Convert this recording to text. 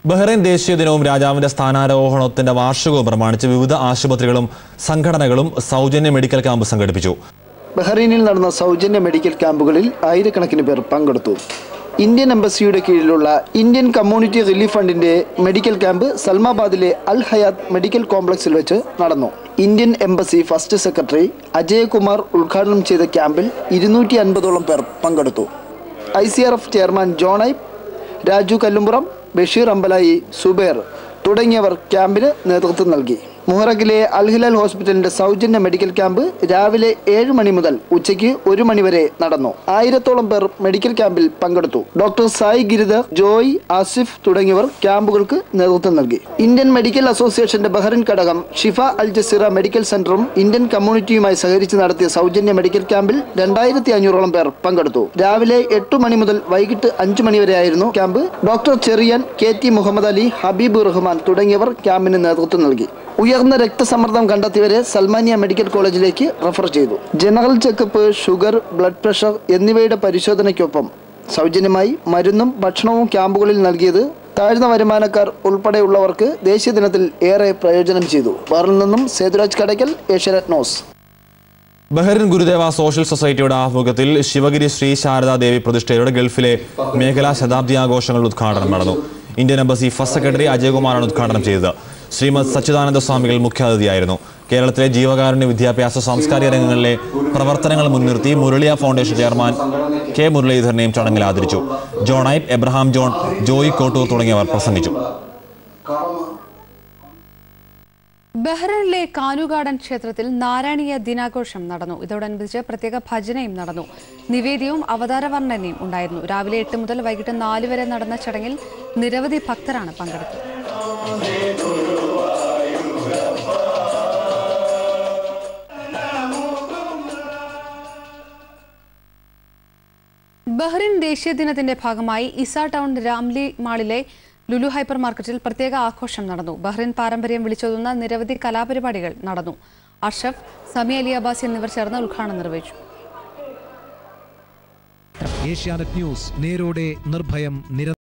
Bahrain ദേശീയ ദിനവും രാജാവിന്റെ സ്ഥാനാരോഹണത്തിന്റെ വാർഷികവും പ്രമാണിച്ച് വിവിധ ആശുപത്രികളും സംഘടനകളും സൗജന്യ മെഡിക്കൽ ക്യാമ്പ് സംഘടിപ്പിച്ചു ബഹ്റൈനിൽ നടന്ന സൗജന്യ മെഡിക്കൽ ക്യാമ്പുകളിൽ ആയിരക്കണക്കിന് പേർ പങ്കെടുത്തു ഇന്ത്യൻ എംബസിയുടെ കീഴിലുള്ള ഇന്ത്യൻ കമ്മ്യൂണിറ്റി റിലീഫ് ഫണ്ടിന്റെ മെഡിക്കൽ ക്യാമ്പ് സൽമാബാദിലെ അൽ ഹയാത്ത് മെഡിക്കൽ കോംപ്ലക്സിൽ വെച്ച് നടന്നു Indian embassy first secretary Ajayakumar ഉദ്ഘാടനം ചെയ്ത ക്യാമ്പിൽ ഇരുന്നൂറ്റി അൻപതോളം പേർ പങ്കെടുത്തു I C R F chairman John Aippu Raju Kallumpuram Basheer Ambalayi Subair തുടങ്ങിയവർ ക്യാമ്പിന് നേതൃത്വം നൽകി മുഹറക്കിലെ അൽഹിലാൽ ഹോസ്പിറ്റലിന്റെ സൗജന്യ മെഡിക്കൽ ക്യാമ്പ് രാവിലെ ഏഴ് മണി മുതൽ ഉച്ചയ്ക്ക് ഒരു മണി വരെ നടന്നു ആയിരത്തോളം പേർ മെഡിക്കൽ ക്യാമ്പിൽ പങ്കെടുത്തു ഡോക്ടർ സായി ഗിരിധർ ജോയ് ആസിഫ് തുടങ്ങിയവർ ക്യാമ്പുകൾക്ക് നേതൃത്വം നൽകി ഇന്ത്യൻ മെഡിക്കൽ അസോസിയേഷന്റെ ബഹ്റിൻ ഘടകം ഷിഫ അൽ ജസീറ മെഡിക്കൽ സെന്ററും ഇന്ത്യൻ കമ്മ്യൂണിറ്റിയുമായി സഹകരിച്ച് നടത്തിയ സൗജന്യ മെഡിക്കൽ ക്യാമ്പിൽ രണ്ടായിരത്തി അഞ്ഞൂറോളം പേർ പങ്കെടുത്തു രാവിലെ എട്ട് മണി മുതൽ വൈകിട്ട് അഞ്ചു മണി വരെയായിരുന്നു camp doctor Cherian K T Muhammad Ali Habib Rahman തുടങ്ങിയവർ ക്യാമ്പിന് നേതൃത്വം നൽകി ഉയർന്ന രക്തസമ്മർദ്ദം കണ്ടെത്തിയവരെ സൽമാനിയ മെഡിക്കൽ കോളേജിലേക്ക് റഫർ ചെയ്തു general checkup sugar blood pressure എന്നിവയുടെ പരിശോധനയ്ക്കൊപ്പം സൗജന്യമായി മരുന്നും ഭക്ഷണവും ക്യാമ്പുകളിൽ നൽകിയത് താഴ്ന്ന വരുമാനക്കാർ ഉൾപ്പെടെയുള്ളവർക്ക് ദേശീയ ദിനത്തിൽ ഏറെ പ്രയോജനം ചെയ്തു ബഹറിൽ നിന്നും Sethuraj Kadakkal Asianet news Bahrain Gurudeva social സൊസൈറ്റിയുടെ ആഭിമുഖ്യത്തിൽ ശിവഗിരി ശ്രീ ശാരദാ ദേവി പ്രതിഷ്ഠയുടെ ഗൾഫിലെ മേഖലാ ശതാബ്ദി ആഘോഷങ്ങളുടെ ഉദ്ഘാടനം നടന്നു ഇന്ത്യൻ എംബസി ഫസ്റ്റ് സെക്രട്ടറി അജയകുമാറാണ് ഉദ്ഘാടനം ചെയ്തത് ശ്രീമദ് സച്ചിദാനന്ദ സ്വാമികൾ മുഖ്യാതിഥിയായിരുന്നു കേരളത്തിലെ ജീവകാരുണ്യ വിദ്യാഭ്യാസ സാംസ്കാരിക രംഗങ്ങളിലെ പ്രവർത്തനങ്ങൾ മുൻനിർത്തി മുരളിയ ഫൗണ്ടേഷൻ ചെയർമാൻ കെ മുരളീധരനെയും ചടങ്ങിൽ ആദരിച്ചു ജോണൈറ്റ് എബ്രഹാം ജോൺ ജോയി കോട്ടൂർ തുടങ്ങിയവർ പ്രസംഗിച്ചു ബഹ്റൈനിലെ കാനുഗാർഡൻ ക്ഷേത്രത്തിൽ നാരായണീയ ദിനാഘോഷം നടന്നു ഇതോടനുബന്ധിച്ച് പ്രത്യേക ഭജനയും നടന്നു നിവേദ്യവും അവതാരവർണ്ണനയും ഉണ്ടായിരുന്നു രാവിലെ എട്ട് മുതൽ വൈകിട്ട് നാല് വരെ നടന്ന ചടങ്ങിൽ നിരവധി ഭക്തരാണ് പങ്കെടുത്തത് ബഹ്റിൻ ദേശീയ ദിനത്തിന്റെ ഭാഗമായി ഇസ ടൗൺ രാംലി മാളിലെ ലുലു ഹൈപ്പർ മാർക്കറ്റിൽ പ്രത്യേക ആഘോഷം നടന്നു ബഹ്റിൻ പാരമ്പര്യം വിളിച്ചോതുന്ന നിരവധി കലാപരിപാടികൾ നടന്നു അഷഫ് സമി അലി അബ്ബാസ് എന്നിവർ ചേർന്ന് ഉദ്ഘാടനം നിർവഹിച്ചു ഏഷ്യാനെറ്റ് ന്യൂസ് നേരോടെ നിർഭയം നിര